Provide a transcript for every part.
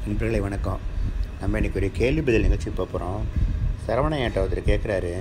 நண்பர்களே வணக்கம் நம்ம இன்றைக்கி ஒரு கேள்வி பதில் நிகழ்ச்சி போகிறோம் சரவணையாட்ட ஒருத்தர் கேட்குறாரு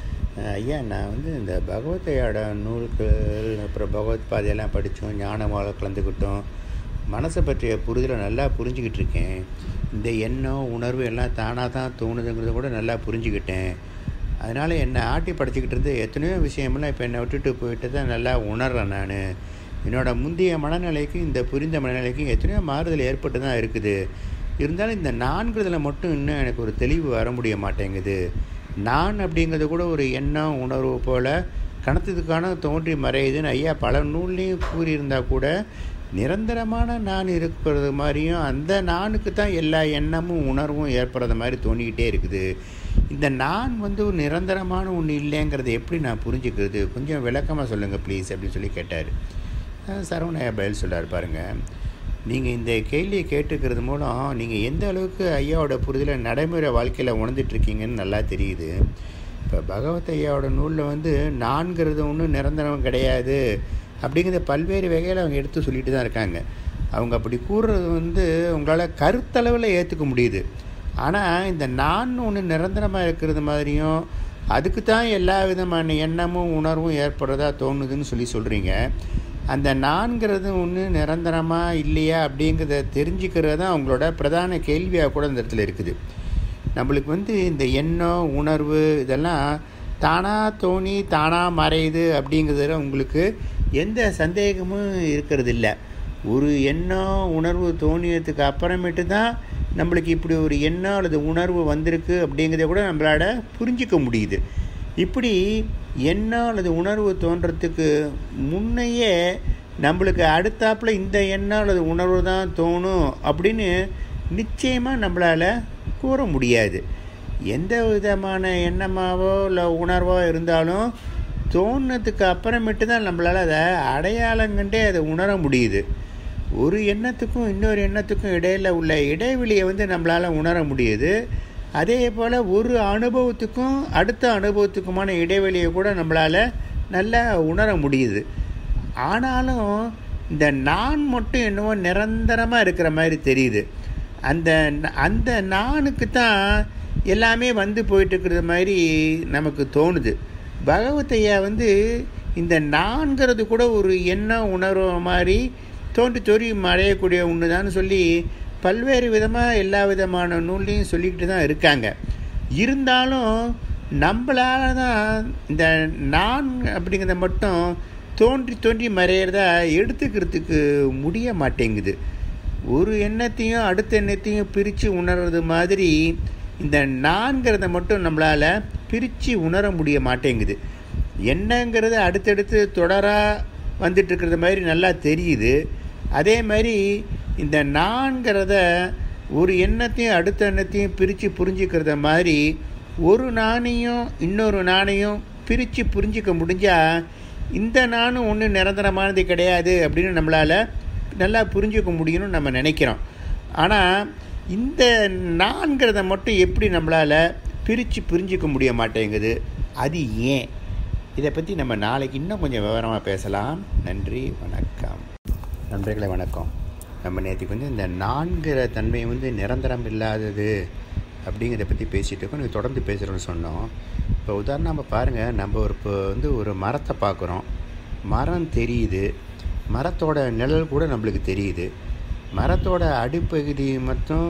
ஐயா நான் வந்து இந்த பகவத்தையோட நூல்கள் அப்புறம் பகவத் பாதையெல்லாம் படித்தோம் ஞானமாக கலந்துக்கிட்டோம் மனசை பற்றிய புரிதலை நல்லா புரிஞ்சுக்கிட்டு இருக்கேன் இந்த எண்ணம் உணர்வு எல்லாம் தானாக தான் தோணுதுங்கிறத கூட நல்லா புரிஞ்சுக்கிட்டேன் அதனால் என்னை ஆட்டி படைச்சிக்கிட்டு இருந்து எத்தனையோ விஷயமெல்லாம் இப்போ என்னை விட்டுட்டு போயிட்டு தான் நல்லா உணர்றேன் நான் என்னோடய முந்தைய மனநிலைக்கு இந்த புரிந்த மனநிலைக்கும் எத்தனையோ மாறுதல் ஏற்பட்டு தான் இருக்குது இருந்தாலும் இந்த நான்கிறதுல மட்டும் இன்னும் எனக்கு ஒரு தெளிவு வர முடிய மாட்டேங்குது நான் அப்படிங்கிறது கூட ஒரு எண்ணம் உணர்வு போல் கணத்துக்கான தோன்றி மறையுதுன்னு ஐயா பல நூல்லையும் கூறியிருந்தால் கூட நிரந்தரமான நான் இருக்கிறது மாதிரியும் அந்த நானுக்கு தான் எல்லா எண்ணமும் உணர்வும் ஏற்படுறது மாதிரி தோணிக்கிட்டே இருக்குது இந்த நான் வந்து ஒரு நிரந்தரமான ஒன்று இல்லைங்கிறத எப்படி நான் புரிஞ்சுக்கிறது கொஞ்சம் விளக்கமாக சொல்லுங்கள் ப்ளீஸ் அப்படின்னு சொல்லி கேட்டார் சரவணையா பதில் சொல்கிறார் பாருங்கள் நீங்கள் இந்த கேள்வியை கேட்டுக்கிறது மூலம் நீங்கள் எந்த அளவுக்கு ஐயாவோட புரிதலை நடைமுறை வாழ்க்கையில் உணர்ந்துட்டுருக்கீங்கன்னு நல்லா தெரியுது இப்போ பகவத் ஐயாவோட நூலில் வந்து நான்கிறது ஒன்றும் நிரந்தரம் கிடையாது அப்படிங்கிறத பல்வேறு வகையில் அவங்க எடுத்து சொல்லிட்டு தான் இருக்காங்க அவங்க அப்படி கூறுறது வந்து உங்களால் கருத்தளவில் ஏற்றுக்க முடியுது ஆனால் இந்த நான் ஒன்று நிரந்தரமாக இருக்கிறது மாதிரியும் அதுக்கு தான் எல்லா விதமான எண்ணமும் உணர்வும் ஏற்படுறதா தோணுதுன்னு சொல்லி சொல்கிறீங்க அந்த நான்கிறது ஒன்று நிரந்தரமாக இல்லையா அப்படிங்கிறத தெரிஞ்சுக்கிறது தான் அவங்களோட பிரதான கேள்வியாக கூட இந்த இடத்துல இருக்குது நம்மளுக்கு வந்து இந்த எண்ணம் உணர்வு இதெல்லாம் தானாக தோணி தானாக மறையுது அப்படிங்கிறதுல உங்களுக்கு எந்த சந்தேகமும் இருக்கிறது இல்லை ஒரு எண்ணம் உணர்வு தோணியதுக்கு அப்புறமேட்டு தான் நம்மளுக்கு இப்படி ஒரு எண்ணம் அல்லது உணர்வு வந்திருக்கு அப்படிங்கிறத கூட நம்மளால் புரிஞ்சிக்க முடியுது இப்படி எண்ணம் அல்லது உணர்வு தோன்றத்துக்கு முன்னையே நம்மளுக்கு அடுத்தாப்பில் இந்த எண்ணம் அல்லது உணர்வு தான் தோணும் அப்படின்னு நிச்சயமாக நம்மளால் கூற முடியாது எந்த விதமான எண்ணமாவோ இல்லை உணர்வோ இருந்தாலும் தோணுனதுக்கு அப்புறமேட்டு தான் நம்மளால் அதை அடையாளம் கண்டே அதை உணர முடியுது ஒரு எண்ணத்துக்கும் இன்னொரு எண்ணத்துக்கும் இடையில் உள்ள இடைவெளியை வந்து நம்மளால் உணர முடியுது அதே போல் ஒரு அனுபவத்துக்கும் அடுத்த அனுபவத்துக்குமான இடைவெளியை கூட நம்மளால் நல்லா உணர முடியுது ஆனாலும் இந்த நான் மட்டும் என்னவோ நிரந்தரமாக இருக்கிற மாதிரி தெரியுது அந்த அந்த நானுக்கு தான் எல்லாமே வந்து போயிட்டுருக்கிறது மாதிரி நமக்கு தோணுது பகவத்தையா வந்து இந்த நான்கிறது கூட ஒரு எண்ணம் உணர்வு மாதிரி தோன்றி தோறி மறையக்கூடிய ஒன்று தான் சொல்லி பல்வேறு விதமாக எல்லா விதமான நூல்லையும் சொல்லிக்கிட்டு தான் இருக்காங்க இருந்தாலும் நம்மளால தான் இந்த நான் அப்படிங்கிறத மட்டும் தோன்றி தோன்றி மறையிறதா எடுத்துக்கிறதுக்கு முடிய மாட்டேங்குது ஒரு எண்ணத்தையும் அடுத்த எண்ணத்தையும் பிரித்து உணர்றது மாதிரி இந்த நான்கிறத மட்டும் நம்மளால் பிரித்து உணர முடிய மாட்டேங்குது எண்ணங்கிறது அடுத்தடுத்து தொடராக வந்துட்டுருக்கிறது மாதிரி நல்லா தெரியுது அதே மாதிரி இந்த நான்கிறத ஒரு எண்ணத்தையும் அடுத்த எண்ணத்தையும் பிரித்து புரிஞ்சுக்கிறத மாதிரி ஒரு நாணையும் இன்னொரு நாணையும் பிரித்து புரிஞ்சிக்க முடிஞ்சால் இந்த நானும் ஒன்றும் நிரந்தரமானது கிடையாது அப்படின்னு நம்மளால் நல்லா புரிஞ்சுக்க முடியும்னு நம்ம நினைக்கிறோம் ஆனால் இந்த நான்கிறத மட்டும் எப்படி நம்மளால் பிரித்து புரிஞ்சிக்க முடிய மாட்டேங்குது அது ஏன் இதை பற்றி நம்ம நாளைக்கு இன்னும் கொஞ்சம் விவரமாக பேசலாம் நன்றி வணக்கம் நண்பர்களே வணக்கம் நம்ம நேற்றுக்கு வந்து இந்த நான்கிற தன்மை வந்து நிரந்தரம் இல்லாதது அப்படிங்கிறத பற்றி பேசிகிட்டு இருக்கோம் நீங்கள் தொடர்ந்து பேசுகிறோன்னு சொன்னோம் இப்போ உதாரணம் நம்ம பாருங்கள் நம்ம ஒரு இப்போ வந்து ஒரு மரத்தை பார்க்குறோம் மரம் தெரியுது மரத்தோட நிழல் கூட நம்மளுக்கு தெரியுது மரத்தோட அடிப்பகுதி மட்டும்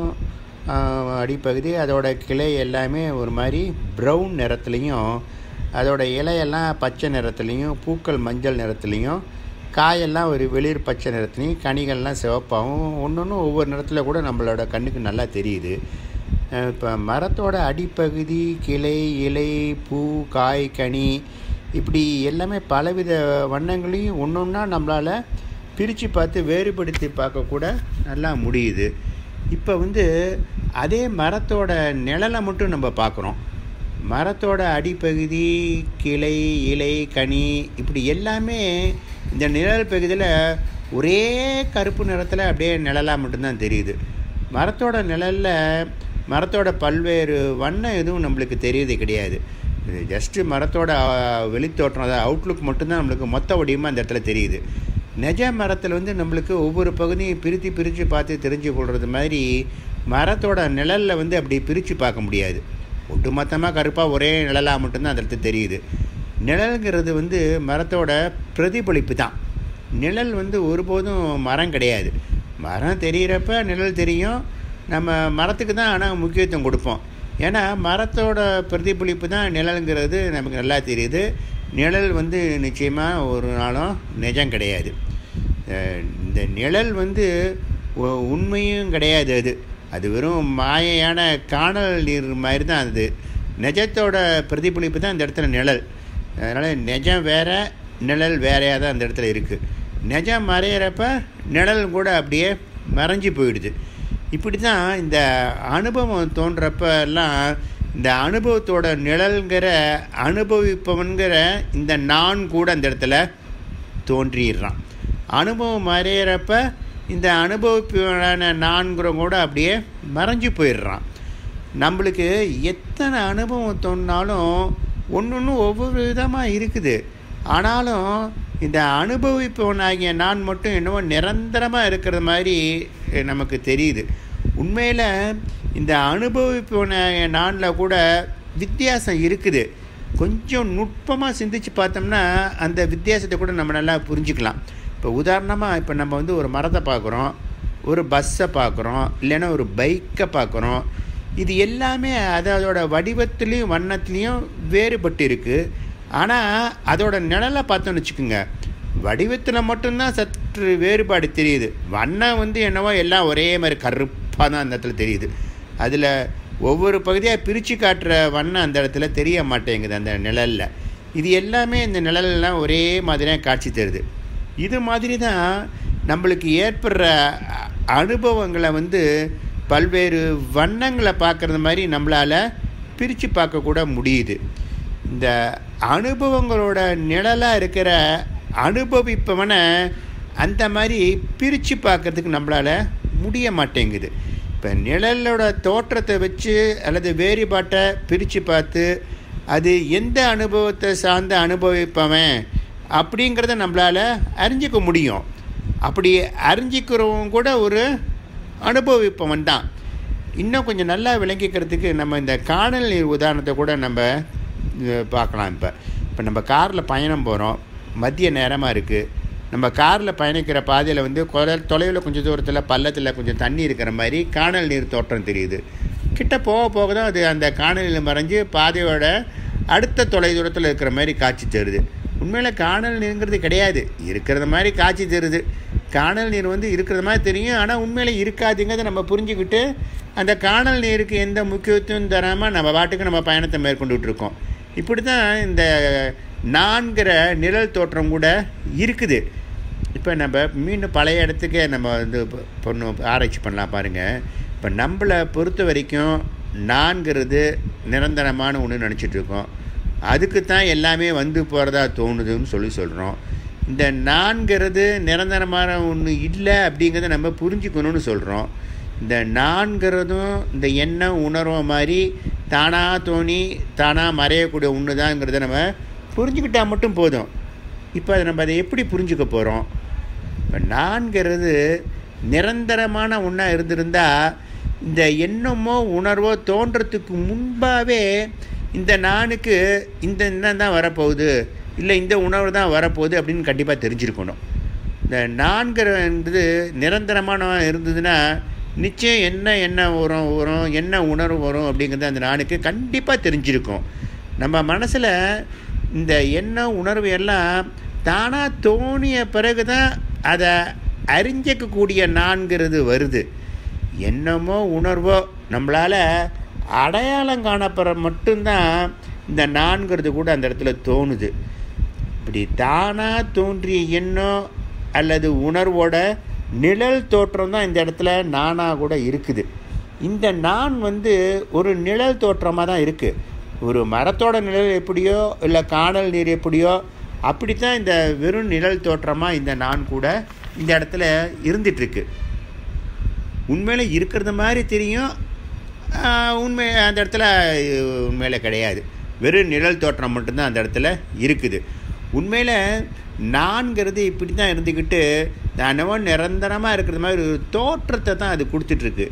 அடிப்பகுதி அதோட கிளை எல்லாமே ஒரு மாதிரி ப்ரௌன் நிறத்துலையும் அதோட இலையெல்லாம் பச்சை நிறத்துலையும் பூக்கள் மஞ்சள் நிறத்துலையும் காயெல்லாம் ஒரு வெளிர் பச்சை நிறத்துலையும் கனிகள்லாம் சிவப்பாகவும் ஒன்று ஒன்று ஒவ்வொரு நிறத்தில் கூட நம்மளோட கண்ணுக்கு நல்லா தெரியுது இப்போ மரத்தோட அடிப்பகுதி கிளை இலை பூ காய் கனி இப்படி எல்லாமே பலவித வண்ணங்களையும் ஒன்று ஒன்றா நம்மளால் பிரித்து பார்த்து வேறுபடுத்தி பார்க்கக்கூட நல்லா முடியுது இப்போ வந்து அதே மரத்தோட நிழலை மட்டும் நம்ம பார்க்குறோம் மரத்தோட அடிப்பகுதி கிளை இலை கனி இப்படி எல்லாமே இந்த நிழல் பகுதியில் ஒரே கருப்பு நிறத்தில் அப்படியே நிழலாக மட்டும்தான் தெரியுது மரத்தோட நிழலில் மரத்தோட பல்வேறு வண்ணம் எதுவும் நம்மளுக்கு தெரியுது கிடையாது இது ஜஸ்ட்டு மரத்தோட வெளித்தோற்றம் அதாவது அவுட்லுக் மட்டும்தான் நம்மளுக்கு மொத்த வடிவமாக அந்த இடத்துல தெரியுது நிஜ மரத்தில் வந்து நம்மளுக்கு ஒவ்வொரு பகுதியும் பிரித்து பிரித்து பார்த்து தெரிஞ்சு கொள்வது மாதிரி மரத்தோட நிழலில் வந்து அப்படி பிரித்து பார்க்க முடியாது ஒட்டுமொத்தமாக கருப்பாக ஒரே நிழலாக மட்டும்தான் அந்த இடத்துல தெரியுது நிழலுங்கிறது வந்து மரத்தோட பிரதிபலிப்பு தான் நிழல் வந்து ஒருபோதும் மரம் கிடையாது மரம் தெரிகிறப்ப நிழல் தெரியும் நம்ம மரத்துக்கு தான் ஆனால் முக்கியத்துவம் கொடுப்போம் ஏன்னா மரத்தோட பிரதிபலிப்பு தான் நிழலுங்கிறது நமக்கு நல்லா தெரியுது நிழல் வந்து நிச்சயமாக ஒரு நாளும் நிஜம் கிடையாது அஹ் இந்த நிழல் வந்து உ- உண்மையும் கிடையாது அது அது வெறும் மாயையான காணல் நீர் மாதிரி தான் அது நிஜத்தோட பிரதிபலிப்பு தான் இந்த இடத்துல நிழல் அதனால் நிஜம் வேற நிழல் வேறையாக தான் அந்த இடத்துல இருக்குது நிஜம் மறையிறப்ப நிழல் கூட அப்படியே மறைஞ்சு போயிடுது இப்படி தான் இந்த அனுபவம் தோன்றப்ப எல்லாம் இந்த அனுபவத்தோட நிழல்ங்கிற அனுபவிப்பவன்கிற இந்த நான் கூட அந்த இடத்துல தோன்றிடுறான் அனுபவம் மறையிறப்ப இந்த அனுபவிப்பான நான்கிறவங்க கூட அப்படியே மறைஞ்சு போயிடுறான் நம்மளுக்கு எத்தனை அனுபவம் தோணினாலும் ஒன்று ஒன்று ஒவ்வொரு விதமாக இருக்குது ஆனாலும் இந்த அனுபவிப்பவனாகிய நான் மட்டும் என்னவோ நிரந்தரமாக இருக்கிற மாதிரி அஹ், நமக்கு தெரியுது உண்மையில் இந்த அனுபவிப்பவனாகிய நானில் கூட வித்தியாசம் இருக்குது கொஞ்சம் நுட்பமாக சிந்திச்சு பார்த்தோம்னா அந்த வித்தியாசத்தை கூட நம்ம நல்லா புரிஞ்சுக்கலாம் இப்போ உதாரணமாக இப்போ நம்ம வந்து ஒரு மரத்தை பார்க்குறோம் ஒரு பஸ்ஸை பார்க்குறோம் இல்லைன்னா ஒரு பைக்கை பார்க்குறோம் இது எல்லாமே அது அதோட வடிவத்துலேயும் வண்ணத்துலேயும் வேறுபட்டு இருக்குது ஆனால் அதோட நிழலை பார்த்தோன்னு வச்சுக்கோங்க வடிவத்தில் மட்டும்தான் சற்று வேறுபாடு தெரியுது வண்ணம் வந்து என்னவோ எல்லாம் ஒரே மாதிரி கருப்பாக தான் அந்த இடத்துல தெரியுது அதில் ஒவ்வொரு பகுதியாக பிரித்து காட்டுற வண்ணம் அந்த இடத்துல தெரிய மாட்டேங்குது அந்த நிழலில் இது எல்லாமே இந்த நிழலெல்லாம் ஒரே மாதிரியாக காட்சி தருது இது மாதிரி தான் நம்மளுக்கு ஏற்படுற அ- அனுபவங்களை வந்து பல்வேறு வண்ணங்களை பார்க்குறது மாதிரி நம்மளால் பிரித்து பார்க்கக்கூட முடியுது இந்த அனுபவங்களோட நிழலாக இருக்கிற அனுபவிப்பவனை அந்த மாதிரி பிரித்து பார்க்கறதுக்கு நம்மளால் முடிய மாட்டேங்குது இப்போ நிழலோட தோற்றத்தை வச்சு அல்லது வேறுபாட்டை பிரித்து பார்த்து அது எந்த அனுபவத்தை சார்ந்து அனுபவிப்பவன் அப்படிங்கிறத நம்மளால் அறிஞ்சிக்க முடியும் அப்படி அறிஞ்சிக்கிறவங்க கூட ஒரு அனுபவிப்பவன் தான் இன்னும் கொஞ்சம் நல்லா விளங்கிக்கிறதுக்கு நம்ம இந்த காணல் நீர் உதாரணத்தை கூட நம்ம அஹ், பார்க்கலாம் இப்போ இப்போ நம்ம காரில் பயணம் போகிறோம் மதிய நேரமாக இருக்குது நம்ம காரில் பயணிக்கிற பாதையில் வந்து கொல தொலைவில் கொஞ்சம் தூரத்தில் பள்ளத்தில் கொஞ்சம் தண்ணி இருக்கிற மாதிரி காணல் நீர் தோற்றம் தெரியுது கிட்ட போக போக தான் அது அந்த காணல் நீர் மறைஞ்சு பாதையோட அடுத்த தொலை தூரத்தில் இருக்கிற மாதிரி காட்சி தருது உண்மையில் காணல் நீருங்கிறது கிடையாது இருக்கிறது மாதிரி காட்சி தருது காணல் நீர் வந்து இருக்கிறது மாதிரி தெரியும் ஆனால் உண்மையில் இருக்காதுங்கிறத நம்ம புரிஞ்சுக்கிட்டு அந்த காணல் நீருக்கு எந்த முக்கியத்துவம் தராமல் நம்ம பாட்டுக்கு நம்ம பயணத்தை மேற்கொண்டுட்டு இருக்கோம் இப்படி தான் இந்த நான்கிற நிழல் தோற்றம் கூட இருக்குது இப்போ நம்ம மீண்டும் பழைய இடத்துக்கே நம்ம வந்து பொ- பொண்ணு ஆராய்ச்சி பண்ணலாம் பாருங்கள் இப்போ நம்மளை பொறுத்த வரைக்கும் நான்கிறது நிரந்தரமான ஒன்று நினச்சிட்டு இருக்கோம் அதுக்கு தான் எல்லாமே வந்து போகிறதா தோணுதுன்னு சொல்லி சொல்கிறோம் இந்த நான்கிறது நிரந்தரமான ஒன்று இல்லை அப்படிங்கிறத நம்ம புரிஞ்சுக்கணும்னு சொல்கிறோம் இந்த நான்கிறதும் இந்த எண்ணம் உணர்வு மாதிரி தானாக தோணி தானாக மறையக்கூடிய ஒன்று தாங்கிறத நம்ம புரிஞ்சுக்கிட்டால் மட்டும் போதும் இப்போ அதை நம்ம அதை எப்படி புரிஞ்சுக்க போகிறோம் இப்போ நான்கிறது நிரந்தரமான ஒன்றா இருந்திருந்தா இந்த எண்ணமோ உணர்வோ தோன்றத்துக்கு முன்பாகவே இந்த நானுக்கு இந்த எண்ணம் தான் வரப்போகுது இல்லை இந்த உணர்வு தான் வரப்போகுது அப்படின்னு கண்டிப்பாக தெரிஞ்சிருக்கணும் இந்த நான்கிறது நிரந்தரமான இருந்ததுன்னா நிச்சயம் என்ன எண்ணம் வரும் வரும் என்ன உணர்வு வரும் அப்படிங்கிறது அந்த நானுக்கு கண்டிப்பாக தெரிஞ்சிருக்கும் நம்ம மனசில் இந்த எண்ணம் உணர்வு எல்லாம் தானாக தோணிய பிறகு தான் அதை அறிஞ்சிக்கக்கூடிய நான்கிறது வருது எண்ணமோ உணர்வோ நம்மளால் அடையாளம் காணப்படுற மட்டும்தான் இந்த நான்கிறது கூட அந்த இடத்துல தோணுது இப்படி தானாக தோன்றிய எண்ணம் அல்லது உணர்வோட நிழல் தோற்றம் தான் இந்த இடத்துல நானாக கூட இருக்குது இந்த நான் வந்து ஒரு நிழல் தோற்றமாக தான் இருக்குது ஒரு மரத்தோட நிழல் எப்படியோ இல்லை காணல் நீர் எப்படியோ அப்படித்தான் இந்த வெறும் நிழல் தோற்றமாக இந்த நான் கூட இந்த இடத்துல இருந்துகிட்ருக்கு உண்மையில் இருக்கிறது மாதிரி தெரியும் ஆஹ், உண்மை அந்த இடத்துல அஹ், உண்மையில் கிடையாது வெறும் நிழல் தோற்றம் மட்டும்தான் அந்த இடத்துல இருக்குது உண்மையில் நான்கிறது இப்படி தான் இருந்துக்கிட்டு தானவோ நிரந்தரமாக இருக்கிறது மாதிரி ஒரு தோற்றத்தை தான் அது கொடுத்துட்ருக்கு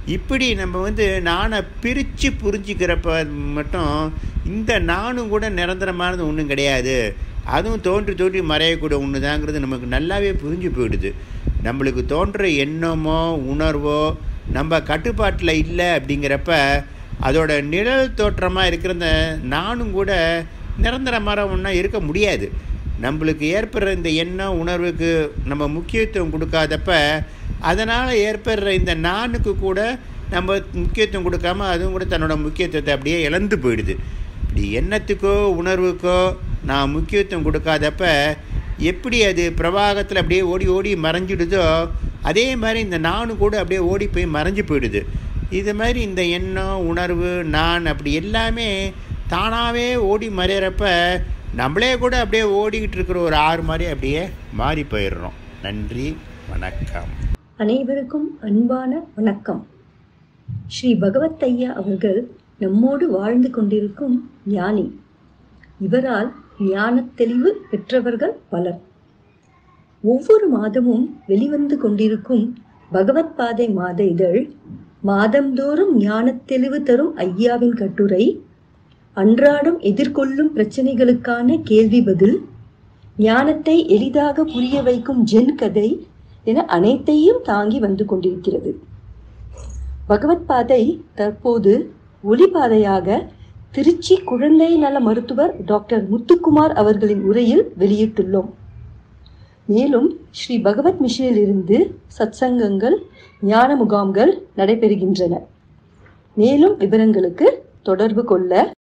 இப்படி நம்ம வந்து நானை பிரித்து புரிஞ்சிக்கிறப்ப மட்டும் இந்த நானும் கூட நிரந்தரமானது ஒன்றும் கிடையாது அதுவும் தோன்றி தோன்றி மறையக்கூடிய ஒன்று தாங்கிறது நமக்கு நல்லாவே புரிஞ்சு போயிடுது நம்மளுக்கு தோன்ற எண்ணமோ உணர்வோ நம்ம கட்டுப்பாட்டில் இல்லை அப்படிங்கிறப்ப அதோட நிழல் தோற்றமாக இருக்கிற இந்த நானும் கூட நிரந்தரமாக ஒன்றா இருக்க முடியாது நம்மளுக்கு ஏற்படுற இந்த எண்ணம் உணர்வுக்கு நம்ம முக்கியத்துவம் கொடுக்காதப்ப அதனால் ஏற்படுற இந்த நானுக்கு கூட நம்ம முக்கியத்துவம் கொடுக்காம அதுவும் கூட தன்னோட முக்கியத்துவத்தை அப்படியே இழந்து போயிடுது இப்படி எண்ணத்துக்கோ உணர்வுக்கோ நான் முக்கியத்துவம் கொடுக்காதப்ப எப்படி அது பிரவாகத்தில் அப்படியே ஓடி ஓடி மறைஞ்சிடுதோ அதே மாதிரி இந்த நானும் கூட அப்படியே ஓடி போய் மறைஞ்சு போயிடுது இது மாதிரி இந்த எண்ணம் உணர்வு நான் அப்படி எல்லாமே தானாகவே ஓடி மறையிறப்ப நம்மளே கூட அப்படியே ஓடிக்கிட்டு இருக்கிற ஒரு ஆறு மாதிரி அப்படியே மாறி போயிடுறோம் நன்றி வணக்கம் அனைவருக்கும் அன்பான வணக்கம் ஸ்ரீ பகவத் ஐயா அவர்கள் நம்மோடு வாழ்ந்து கொண்டிருக்கும் ஞானி இவரால் ஞானத் தெளிவு பெற்றவர்கள் பலர் ஒவ்வொரு மாதமும் வெளிவந்து கொண்டிருக்கும் பகவத் பாதை மாத இதழ் மாதந்தோறும் ஞானத் தெளிவு தரும் ஐயாவின் கட்டுரை அன்றாடம் எதிர்கொள்ளும் பிரச்சனைகளுக்கான கேள்வி பதில் ஞானத்தை எளிதாக புரிய வைக்கும் ஜென் கதை என அனைத்தையும் தாங்கி வந்து கொண்டிருக்கிறது பகவத் பாதை தற்போது ஒளிபாதையாக திருச்சி குழந்தை நல மருத்துவர் டாக்டர் முத்துக்குமார் அவர்களின் உரையில் வெளியிட்டுள்ளோம் மேலும் ஸ்ரீ பகவத் மிஷனிலிருந்து சத்சங்கங்கள் ஞான முகாம்கள் நடைபெறுகின்றன மேலும் விவரங்களுக்கு தொடர்பு கொள்ள